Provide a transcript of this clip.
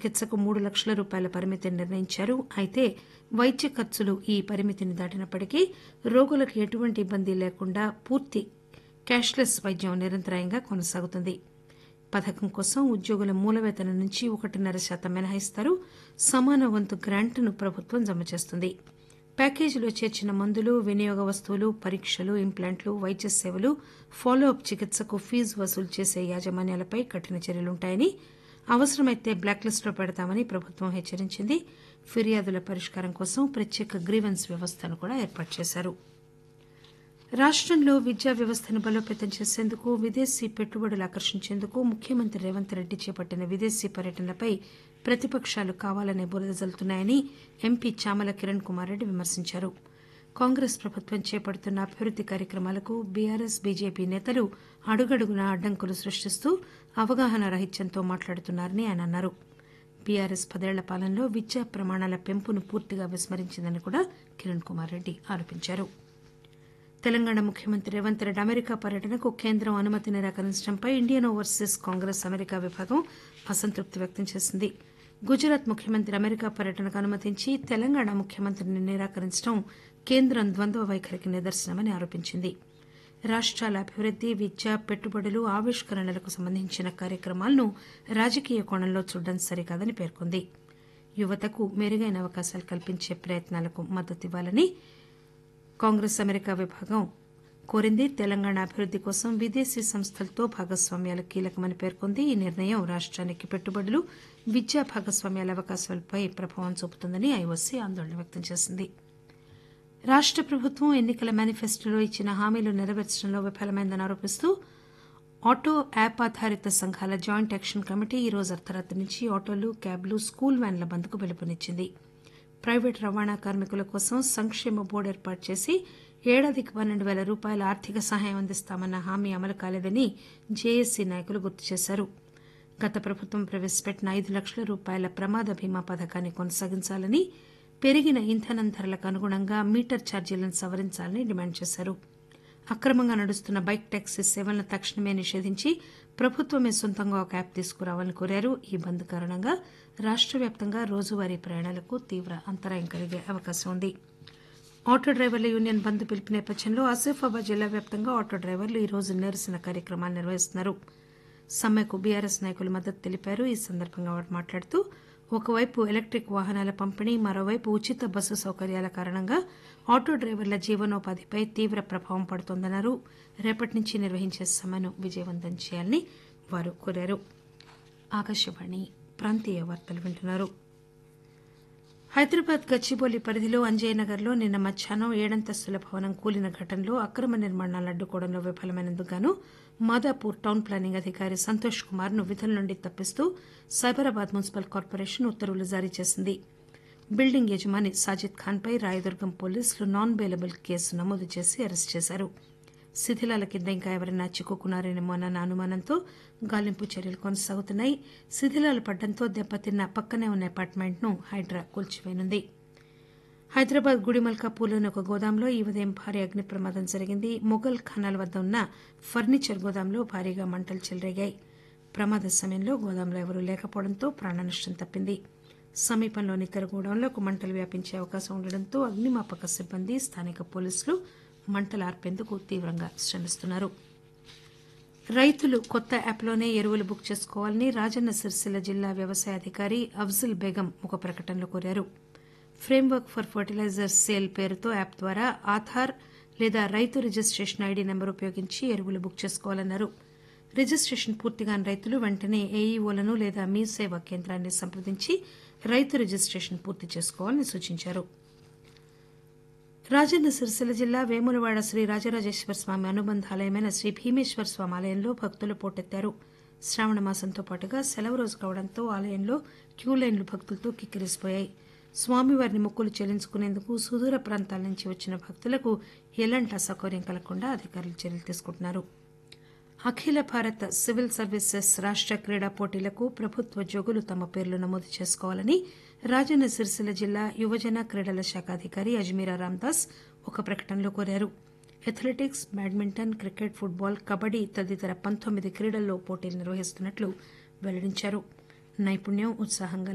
చికిత్సకు మూడు లక్షల రూపాయల పరిమితిని నిర్ణయించారు అయితే వైద్య ఖర్చులు ఈ పరిమితిని దాటినప్పటికీ రోగులకు ఎటువంటి ఇబ్బంది లేకుండా పూర్తి క్యాష్లెస్ వైద్యం నిరంతరాయంగా కొనసాగుతుంది పథకం కోసం ఉద్యోగుల మూల వేతనం నుంచి ఒకటిన్నర శాతం మినహాయిస్తారు సమాన వంతు గ్రాంట్ను ప్రభుత్వం జమ చేస్తుంది ప్యాకేజీలో చేర్చిన మందులు వినియోగ వస్తువులు పరీక్షలు ఇంప్లాంట్లు వైద్య సేవలు ఫాలో అప్ చికిత్సకు ఫీజు వసూలు చేసే యాజమాన్యాలపై కఠిన చర్యలుంటాయని అవసరమైతే బ్లాక్ లిస్టులో పెడతామని ప్రభుత్వం హెచ్చరించింది ఫిర్యాదుల పరిష్కారం కోసం ప్రత్యేక గ్రీవెన్స్ వ్యవస్థను కూడా ఏర్పాటు చేశారు రాష్టంలో విద్యా వ్యవస్థను బలోపేతం చేసేందుకు విదేశీ పెట్టుబడులు ఆకర్షించేందుకు ముఖ్యమంత్రి రేవంత్ రెడ్డి చేపట్టిన విదేశీ పర్యటనలపై ప్రతిపక్షాలు కావాలనే బురద జల్లుతున్నాయని ఎంపీ చామల కిరణ్ కుమార్ రెడ్డి విమర్శించారు కాంగ్రెస్ ప్రభుత్వం చేపడుతున్న అభివృద్ది కార్యక్రమాలకు బీఆర్ఎస్ బీజేపీ నేతలు అడుగడుగునా అడ్డంకులు సృష్టిస్తూ అవగాహన రాహిత్యంతో మాట్లాడుతున్నారని ఆయన అన్నారు బీఆర్ఎస్ పదేళ్ల పాలనలో విద్యా ప్రమాణాల పెంపును పూర్తిగా విస్మరించిందని కూడా కిరణ్ కుమార్ రెడ్డి ఆరోపించారు తెలంగాణ ముఖ్యమంత్రి రేవంత్ రెడ్డి అమెరికా పర్యటనకు కేంద్రం అనుమతి నిరాకరించడంపై ఇండియన్ ఓవర్సీస్ కాంగ్రెస్ అమెరికా విభాగం అసంతృప్తి వ్యక్తం చేసింది గుజరాత్ ముఖ్యమంత్రి అమెరికా పర్యటనకు అనుమతించి తెలంగాణ ముఖ్యమంత్రిని నిరాకరించడం కేంద్రం ద్వంద్వ వైఖరికి నిదర్శనమని ఆరోపించింది రాష్ట్రాల అభివృద్ది విద్య పెట్టుబడులు ఆవిష్కరణలకు సంబంధించిన కార్యక్రమాలను రాజకీయ కోణంలో చూడడం సరికాదని పేర్కొంది యువతకు మెరుగైన అవకాశాలు కల్పించే ప్రయత్నాలకు మద్దతివ్వాలని కాంగ్రెస్ అమెరికా విభాగం కోరింది తెలంగాణ అభివృద్ది కోసం విదేశీ సంస్థలతో భాగస్వామ్యాలు కీలకమని పేర్కొంది ఈ నిర్ణయం రాష్ట్రానికి పెట్టుబడులు విద్యా భాగస్వామ్యాల అవకాశాలపై ప్రభావం చూపుతుందని ఐఓసీ ఆందోళన వ్యక్తం చేసింది రాష్ట ప్రభుత్వం ఎన్నికల మేనిఫెస్టోలో ఇచ్చిన హామీలు నెరవేర్చడంలో విఫలమైందని ఆరోపిస్తూ ఆటో యాప్ ఆధారిత సంఘాల జాయింట్ యాక్షన్ కమిటీ ఈ రోజు అర్ధరాత్రి నుంచి ఆటోలు క్యాబ్లు స్కూల్ వ్యాన్ల బంద్కు పిలుపునిచ్చింది ప్రైవేటు రవాణా కార్మికుల కోసం సంక్షేమ బోర్డు ఏర్పాటు చేసి ఏడాదికి పన్నెండు పేల రూపాయల ఆర్థిక సహాయం అందిస్తామన్న హామీ అమలు కాలేదని జేఏసీ నాయకులు గుర్తు చేశారు గత ప్రభుత్వం ప్రవేశపెట్టిన ఐదు లక్షల రూపాయల ప్రమాద బీమా పథకాన్ని కొనసాగించాలని పెరిగిన ఇంధనం ధరలకు అనుగుణంగా మీటర్ ఛార్జీలను సవరించాలని డిమాండ్ చేశారు అక్రమంగా నడుస్తున్న బైక్ టాక్సీ సేవలను తక్షణమే నిషేధించి ప్రభుత్వమే సొంతంగా ఒక యాప్ తీసుకురావాలని కోరారు ఈ బంద్ కారణంగా రాష్ట వ్యాప్తంగా రోజువారీ ప్రయాణాలకు తీవ్ర అంతరాయం కలిగే అవకాశం ఉంది ఆటో డ్రైవర్ల యూనియన్ బంద్ పిలుపు నేపథ్యంలో ఆసిఫాబాద్ జిల్లా వ్యాప్తంగా ఆటో డ్రైవర్లు ఈ రోజు నిరసన కార్యక్రమాలు నిర్వహిస్తున్నారు సమ్మెకు బీఆర్ఎస్ నాయకులు మద్దతు తెలిపారు ఈ సందర్భంగా వారు మాట్లాడుతూ ఒకవైపు ఎలక్టిక్ వాహనాల పంపిణీ మరోవైపు ఉచిత బస్సు సౌకర్యాల కారణంగా ఆటో డ్రైవర్ల జీవనోపాధిపై తీవ్ర ప్రభావం పడుతోందన్నారు రేపటి నుంచి నిర్వహించే సమ్మెను విజయవంతం చేయాలని వారు కోరారు ఆకాశవాణి ప్రాంతీయ వార్తలు వింటున్నారు హైదరాబాద్ గచ్చిబౌలి పరిధిలో అంజయ్యనగర్లో నిన్న మధ్యాహ్నం ఏడంతస్తుల భవనం కూలిన ఘటనలో అక్రమ నిర్మాణాలు అడ్డుకోవడంలో విఫలమైనందుకు గాను మాదాపూర్ టౌన్ ప్లానింగ్ అధికారి సంతోష్ కుమార్ ను విధుల నుండి తప్పిస్తూ సైబరాబాద్ మున్సిపల్ కార్పొరేషన్ ఉత్తర్వులు జారీ చేసింది బిల్డింగ్ యజమాని సాజిద్ ఖాన్ పై రాయదుర్గం పోలీసులు నాన్ బెయిలబుల్ కేసు నమోదు చేసి అరెస్ట్ చేశారు శిథిలాల కింద ఇంకా ఎవరైనా చిక్కుకున్నారేమో అన్న అనుమానంతో గాలింపు చర్యలు కొనసాగుతున్నాయి శిథిలాలు పడడంతో దెబ్బతిన్న పక్కనే ఉన్న అపార్ట్మెంట్ ను హైడ్రా కూల్చివేయనుంది హైదరాబాద్ గుడిమల్కాపూర్లోని ఒక గోదాంలో ఈ ఉదయం భారీ అగ్ని ప్రమాదం జరిగింది మొఘల్ ఖానాల వద్ద ఉన్న ఫర్నిచర్ గోదాంలో భారీగా మంటలు చెలరేగాయి ప్రమాద సమయంలో గోదాంలో ఎవరూ లేకపోవడంతో ప్రాణనష్టం తప్పింది సమీపంలోని ఇతర గోడౌన్లకు మంటలు వ్యాపించే అవకాశం ఉండడంతో అగ్నిమాపక సిబ్బంది స్థానిక పోలీసులు మంటలు ఆర్పేందుకు తీవ్రంగా శ్రమిస్తున్నారు రైతులు కొత్త యాప్లోనే ఎరువులు బుక్ చేసుకోవాలని రాజన్న సిరిసిల్ల జిల్లా వ్యవసాయ అధికారి అఫ్జల్ బేగం ఒక ప్రకటనలో కోరారు ఫ్రేమ్వర్క్ ఫర్ ఫర్టిలైజర్స్ సేల్ పేరుతో యాప్ ద్వారా ఆధార్ లేదా రైతు రిజిస్టేషన్ ఐడీ నెంబర్ ఉపయోగించి ఎరువులు బుక్ చేసుకోవాలన్నారు రిజిస్టేషన్ పూర్తిగాని రైతులు వెంటనే ఏఈఓలను లేదా మీ సేవా కేంద్రాన్ని సంప్రదించి రైతు రిజిస్టేషన్ పూర్తి చేసుకోవాలని సూచించారు రాజన్న సిరిసిల్ల జిల్లా వేములవాడ శ్రీ రాజరాజేశ్వర స్వామి అనుబంధాలయమైన శ్రీ భీమేశ్వర స్వామి ఆలయంలో భక్తులు పోటెత్తారు శ్రావణ మాసంతో పాటుగా సెలవు రోజు కావడంతో ఆలయంలో క్యూ లైన్లు భక్తులతో కిక్కిరిసిపోయాయి స్వామివారిని మొక్కులు చెల్లించుకునేందుకు సుదూర ప్రాంతాల నుంచి వచ్చిన భక్తులకు ఎలాంటి అసౌకర్యం కలగకుండా అధికారులు చర్యలు తీసుకుంటున్నారు అఖిల భారత సివిల్ సర్వీసెస్ రాష్ట క్రీడా పోటీలకు ప్రభుత్వ ఉద్యోగులు తమ పేర్లు నమోదు చేసుకోవాలని రాజన్న సిరిసిల్ల జిల్లా యువజన క్రీడల శాఖ అధికారి అజ్మీరా రామ్దాస్ ఒక ప్రకటనలో కోరారు athletics badminton cricket football kabaddi తదితర పంతొమ్మిది క్రీడల్లో పోటీలు నిర్వహిస్తున్నట్లు వెల్లడించారు నైపుణ్యం ఉత్సాహంగా